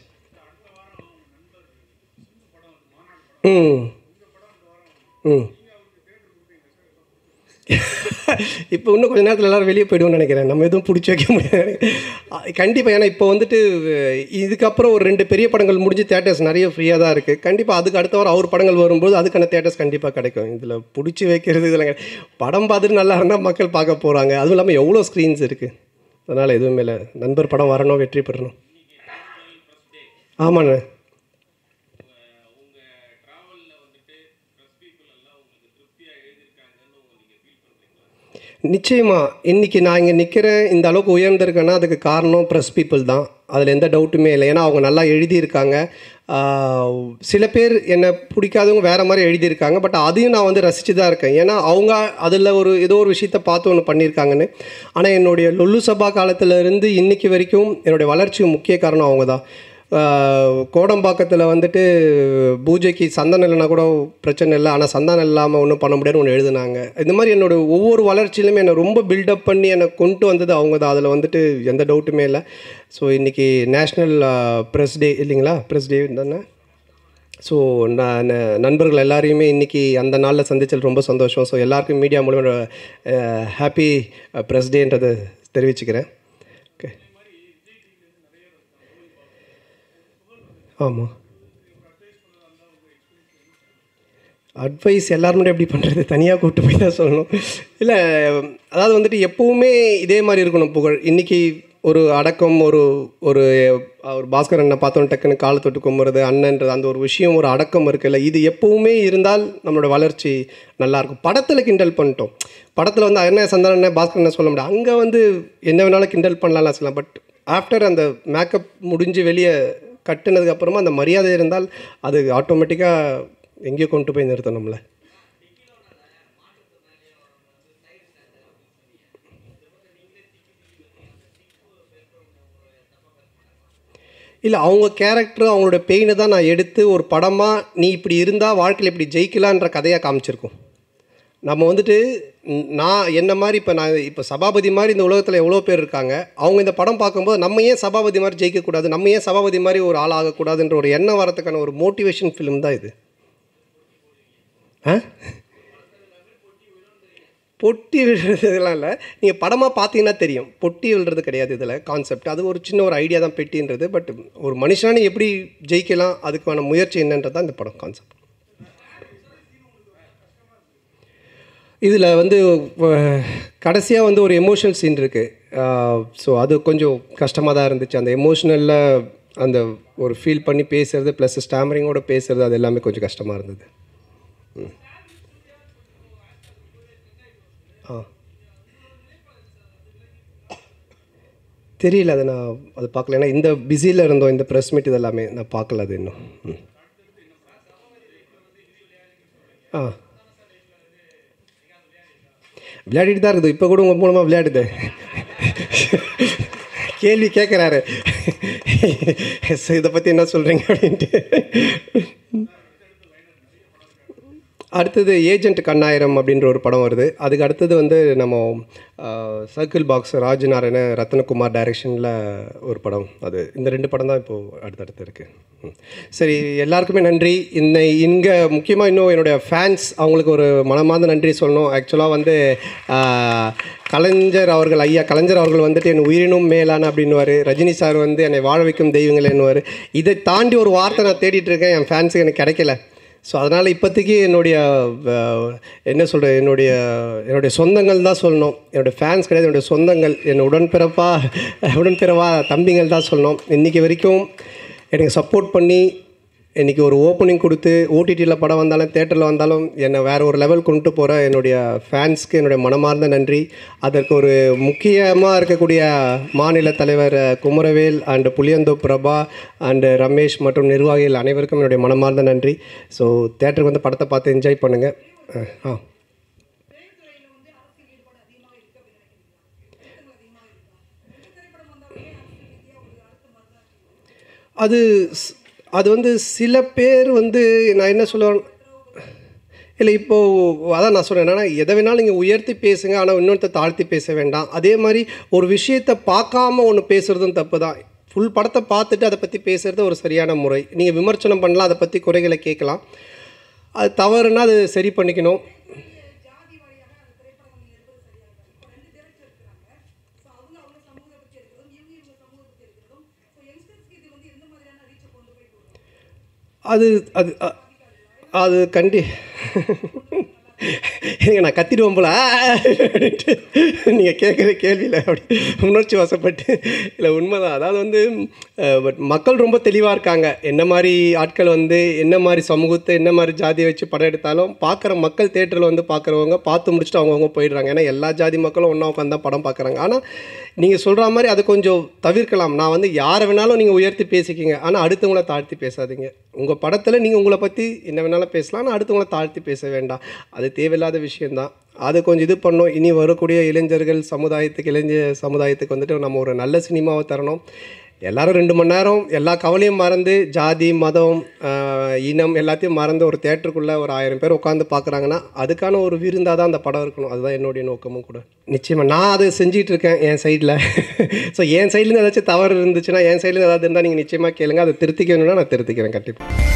ம் ம் இப்போ இன்னும் கொஞ்ச நேரத்தில் எல்லாரும் வெளியே போய்டுவோம்னு நினைக்கிறேன் நம்ம எதுவும் பிடிச்சி வைக்க முடியாது கண்டிப்பாக ஏன்னா இப்போ வந்துட்டு இதுக்கப்புறம் ஒரு ரெண்டு பெரிய படங்கள் முடிஞ்சு தேட்டர்ஸ் நிறைய ஃப்ரீயாக தான் இருக்குது கண்டிப்பாக அதுக்கு அடுத்த வாரம் அவர் படங்கள் வரும்போது அதுக்கான தேட்டர்ஸ் கண்டிப்பாக கிடைக்கும் இதில் பிடிச்சி வைக்கிறது இதில் படம் பார்த்துட்டு நல்லா இருந்தால் மக்கள் பார்க்க போகிறாங்க அதுவும் இல்லாமல் எவ்வளோ ஸ்க்ரீன்ஸ் இருக்குது அதனால் எதுவுமே இல்லை நண்பர் படம் வரணும் வெற்றி பெறணும் ஆமாண்ணே நிச்சயமா இன்னைக்கு நான் இங்கே நிற்கிறேன் இந்த அளவுக்கு உயர்ந்திருக்கேன்னா அதுக்கு காரணம் ப்ரெஸ் பீப்புள் தான் அதில் எந்த டவுட்டுமே இல்லை ஏன்னா அவங்க நல்லா எழுதியிருக்காங்க ஆஹ், சில பேர் என்னை பிடிக்காதவங்க வேறு மாதிரி எழுதியிருக்காங்க பட் அதையும் நான் வந்து ரசித்து தான் இருக்கேன் ஏன்னா அவங்க அதில் ஒரு ஏதோ ஒரு விஷயத்த பார்த்து ஒன்று பண்ணியிருக்காங்கன்னு ஆனால் என்னுடைய லொல்லு சபா காலத்துல இருந்து இன்னைக்கு வரைக்கும் என்னுடைய வளர்ச்சிக்கு முக்கிய காரணம் அவங்க தான் ஆஹ் கோடம்பாக்கத்தில் வந்துட்டு பூஜைக்கு சந்தனம் இல்லைனா கூட பிரச்சனை இல்லை ஆனால் சந்தானம் இல்லாமல் ஒன்றும் பண்ண முடியாதுன்னு ஒன்று எழுதுனாங்க இந்த மாதிரி என்னோட ஒவ்வொரு வளர்ச்சியிலுமே என்னை ரொம்ப பில்டப் பண்ணி என்னை கொண்டு வந்தது அவங்க தான் அதில் வந்துட்டு எந்த டவுட்டுமே இல்லை ஸோ இன்றைக்கி நேஷ்னல் ப்ரெஸ் டே இல்லைங்களா ப்ரெஸ் டே தானே ஸோ நான் நண்பர்கள் எல்லாரையுமே இன்றைக்கி அந்த நாளில் சந்திச்சது ரொம்ப சந்தோஷம் ஸோ எல்லாருக்கும் மீடியா மூலமாக ஹாப்பி ப்ரெஸ் டேன்றதை தெரிவிச்சுக்கிறேன் ஓகே ஆமாம் அட்வைஸ் எல்லாருமே எப்படி பண்ணுறது தனியாக கூப்பிட்டு போய் தான் சொல்லணும் இல்லை அதாவது வந்துட்டு எப்போவுமே இதே மாதிரி இருக்கணும் புகழ் இன்றைக்கி ஒரு அடக்கம் ஒரு ஒரு ஒரு பாஸ்கர் அண்ணனை பார்த்தோம் டக்குன்னு காலை தொட்டு கும்புறது அண்ணன்றது அந்த ஒரு விஷயம் ஒரு அடக்கம் இருக்குல்ல இது எப்போவுமே இருந்தால் நம்மளோட வளர்ச்சி நல்லாயிருக்கும் படத்தில் கிண்டல் பண்ணிட்டோம் படத்தில் வந்து என்ன சந்தானம் என்ன பாஸ்கர் என்ன சொல்ல முடியாது அங்கே வந்து என்ன வேணாலும் கிண்டல் பண்ணலாம்லாம் சொல்லலாம் பட் ஆஃப்டர் அந்த மேக்கப் முடிஞ்சு வெளியே கட்டுனதுக்கு அப்புறமா அந்த மரியாதை இருந்தால் அது ஆட்டோமேட்டிக்காக எங்கேயோ கொண்டு போய் நிறுத்தணும்ல இல்லை அவங்க கேரக்டர் அவங்களோட பெயினை தான் நான் எடுத்து ஒரு படமாக நீ இப்படி இருந்தால் வாழ்க்கையில் இப்படி ஜெயிக்கலான்ற கதையாக காமிச்சிருக்கோம் நம்ம வந்துட்டு ம், நான் என்ன மாதிரி இப்போ நான் இப்போ சபாபதி மாதிரி இந்த உலகத்தில் எவ்வளோ பேர் இருக்காங்க அவங்க இந்த படம் பார்க்கும்போது நம்ம ஏன் சபாபதி மாதிரி ஜெயிக்கக்கூடாது நம்ம ஏன் சபாபதி மாதிரி ஒரு ஆள் ஆகக்கூடாதுன்ற ஒரு எண்ணம் வரதுக்கான ஒரு மோட்டிவேஷன் ஃபிலிம் தான் இது ஆ பொட்டி விழுறதுலாம் இல்லை நீங்கள் படமாக பார்த்தீங்கன்னா தெரியும் பொட்டி விழுறது கிடையாது இதில் கான்செப்ட் அது ஒரு சின்ன ஒரு ஐடியா தான் பெட்டின்றது பட் ஒரு மனுஷனானு எப்படி ஜெயிக்கலாம் அதுக்கான முயற்சி என்னன்றது தான் இந்த படம் கான்செப்ட் இதில் வந்து கடைசியாக வந்து ஒரு எமோஷனல் சீன் இருக்குது ஸோ அது கொஞ்சம் கஷ்டமாக தான் இருந்துச்சு அந்த எமோஷ்னலில் அந்த ஒரு ஃபீல் பண்ணி பேசுறது ப்ளஸ் ஸ்டாமரிங்கோட பேசுறது அது எல்லாமே கொஞ்சம் கஷ்டமாக இருந்தது ம். ஆ தெரியல அதை நான் அது பார்க்கல ஏன்னா இந்த பிஸியில் இருந்தோம் இந்த ப்ரெஸ் மீட் இதெல்லாமே நான் பார்க்கல அது இன்னும் ம். ஆ விளையாடிட்டு தான் இருக்குது இப்போ கூட உங்கள் மூலமாக விளையாடுது கேள்வி கேட்குறாரு இதை பற்றி என்ன சொல்கிறீங்க அப்படின்ட்டு அடுத்தது ஏஜென்ட் கண்ணாயிரம் அப்படின்ற ஒரு படம் வருது அதுக்கு அடுத்தது வந்து நம்ம சர்க்கிள் பாக்ஸ் ராஜநாராயண ரத்னகுமார் டைரக்ஷனில் ஒரு படம் அது இந்த ரெண்டு படம் தான் இப்போது அடுத்தடுத்து இருக்குது சரி எல்லாருக்குமே நன்றி இன்னை இங்கே முக்கியமாக இன்னும் என்னுடைய ஃபேன்ஸ் அவங்களுக்கு ஒரு மனமார்ந்த நன்றி சொல்லணும் ஆக்சுவலாக வந்து ஆஹ், கலைஞர் அவர்கள் ஐயா கலைஞர் அவர்கள் வந்துட்டு என் உயிரினும் மேலான அப்படின்னுவார் ரஜினி சார் வந்து என்னை வாழ வைக்கும் தெய்வங்கள் என்னுவார் இதை தாண்டி ஒரு வார்த்தை நான் தேடிட்டு இருக்கேன் என் ஃபேன்ஸுக்கு எனக்கு கிடைக்கல ஸோ அதனால் இப்போதைக்கு என்னுடைய அஹ், என்ன சொல்கிறது என்னுடைய என்னுடைய சொந்தங்கள் தான் சொல்லணும் என்னுடைய ஃபேன்ஸ் கிடையாது என்னுடைய சொந்தங்கள் என் உடன்பிறப்பா உடன்பிறவா தம்பிங்கள் தான் சொல்லணும் இன்றைக்கி வரைக்கும் எனக்கு சப்போர்ட் பண்ணி இன்றைக்கி ஒரு ஓப்பனிங் கொடுத்து ஓடிடியில் படம் வந்தாலும் தேட்டரில் வந்தாலும் என்னை வேறு ஒரு லெவல் கொண்டு போகிற என்னுடைய ஃபேன்ஸ்க்கு என்னுடைய மனமார்ந்த நன்றி அதற்கு ஒரு முக்கியமாக இருக்கக்கூடிய மாநில தலைவர் அஹ், குமரவேல் அண்டு புளியந்தோ பிரபா அண்டு ரமேஷ் மற்றும் நிர்வாகிகள் அனைவருக்கும் என்னுடைய மனமார்ந்த நன்றி ஸோ தேட்டருக்கு வந்து படத்தை பார்த்து என்ஜாய் பண்ணுங்கள் ஆ அது ஸ்- அது வந்து சில பேர் வந்து நான் என்ன சொல்லுவேன் இல்லை இப்போது அதான் நான் சொல்கிறேன் என்னன்னா எதை வேணாலும் நீங்கள் உயர்த்தி பேசுங்க ஆனால் இன்னொருத்த தாழ்த்தி பேச வேண்டாம் அதே மாதிரி ஒரு விஷயத்தை பார்க்காம ஒன்று பேசுகிறதும் தப்பு தான் ஃபுல் படத்தை பார்த்துட்டு அதை பற்றி பேசுகிறது ஒரு சரியான முறை நீங்கள் விமர்சனம் பண்ணலாம் அதை பற்றி குறைகளை கேட்கலாம் அது தவறுனா அது சரி பண்ணிக்கணும் அது அது அ- அது கண்டி ஏங்க நான் கத்திடுவோம் போல அப்படின்ட்டு நீங்கள் கேட்குற கேள்வியில் அப்படி உணர்ச்சி வசப்பட்டு இல்லை உண்மைதான் அதாவது வந்து பட் மக்கள் ரொம்ப தெளிவாக இருக்காங்க என்ன மாதிரி ஆட்கள் வந்து என்ன மாதிரி சமூகத்தை என்ன மாதிரி ஜாதியை வச்சு படம் எடுத்தாலும் பார்க்குற மக்கள் தேட்டரில் வந்து பார்க்குறவங்க பார்த்து முடிச்சுட்டு அவங்கவுங்க போயிடுறாங்க ஏன்னா எல்லா ஜாதி மக்களும் ஒன்றா உட்காந்து தான் படம் பார்க்குறாங்க ஆனால் நீங்கள் சொல்கிற மாதிரி அதை கொஞ்சம் தவிர்க்கலாம் நான் வந்து யாரை வேணாலும் நீங்கள் உயர்த்தி பேசிக்கிங்க ஆனால் அடுத்தவங்கள தாழ்த்தி பேசாதீங்க உங்கள் படத்தில் நீங்கள் உங்களை பற்றி என்ன வேணாலும் பேசலாம் ஆனால் அடுத்தவங்கள தாழ்த்தி பேச வேண்டாம் அது தேவையில்லாத விஷயந்தான் அது கொஞ்சம் இது பண்ணோம் இனி வரக்கூடிய இளைஞர்கள் சமுதாயத்துக்கு இளைஞர் சமுதாயத்துக்கு வந்துட்டு நம்ம ஒரு நல்ல சினிமாவை தரணும் எல்லாரும் ரெண்டு மணி நேரம் எல்லா கவலையும் மறந்து ஜாதி மதம் ஆஹ், இனம் எல்லாத்தையும் மறந்து ஒரு தேட்டருக்குள்ளே ஒரு ஆயிரம் பேர் உட்காந்து பார்க்குறாங்கன்னா அதுக்கான ஒரு விருந்தாக தான் அந்த படம் இருக்கணும் அதுதான் என்னுடைய நோக்கமும் கூட நிச்சயமாக நான் அதை செஞ்சிட்டு இருக்கேன் என் சைடில் ஸோ என் சைட்லேருந்து ஏதாச்சும் தவறு இருந்துச்சுன்னா என் சைட்லேருந்து ஏதாவது இருந்தால் நீங்கள் நிச்சயமாக கேளுங்க அதை திருத்திக்கணும்னா நான் திருத்திக்கிறேன் கண்டிப்பாக